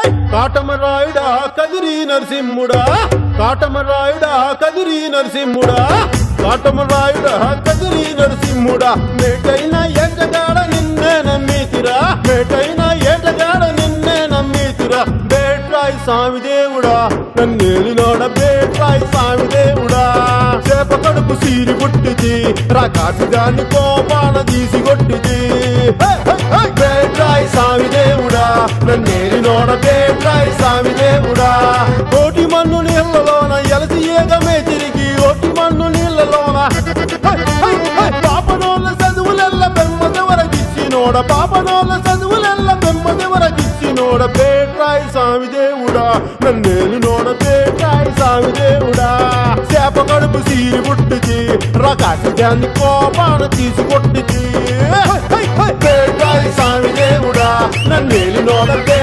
కాటమరాయుడా కదిరి నరసింహుడా కాటమరాయుడా కదిరి నరసింహుడా కాటమరాయుడా కదిరి నరసింహుడా మేటైన ఏటగాడ నిన్నే నమ్మితిరా మేటైన ఏటగాడ నిన్నే నమ్మితిరా బేట్రాయి స్వామి దేవుడా నన్నేలినోడ బేట్రాయి స్వామి దేవుడా చేప కడుపు సీరి పుట్టిది రకాసి దాన్ని కోపాన తీసి కొట్టిది హే, హే, హే! బేట్రాయి స్వామి దేవుడా నన్నేలినోడ బేట్రాయి స్వామి దేవుడా కోటి మన్ను నీళ్ళలోన ఎలసి ఏగమే తిరిగి ఓటి మన్ను నీళ్ళలోన హై, హై, హై! పాపనోళ్ళ చదువులెల్ల బెమ్మదెవరకిచ్చినోడ పాపనోళ్ళ చదువులెల్ల బెమ్మదెవరకిచ్చినోడ బేట్రాయి స్వామి దేవుడా నన్నేలు నోడ బేట్రాయి స్వామి దేవుడా చేప కడుపు సీరి పుట్టిది రకాసి దాన్ని కోపాన తీసి కొట్టిది హై, హై, హై! బేట్రాయి స్వామి దేవుడా నన్నేలు నోడ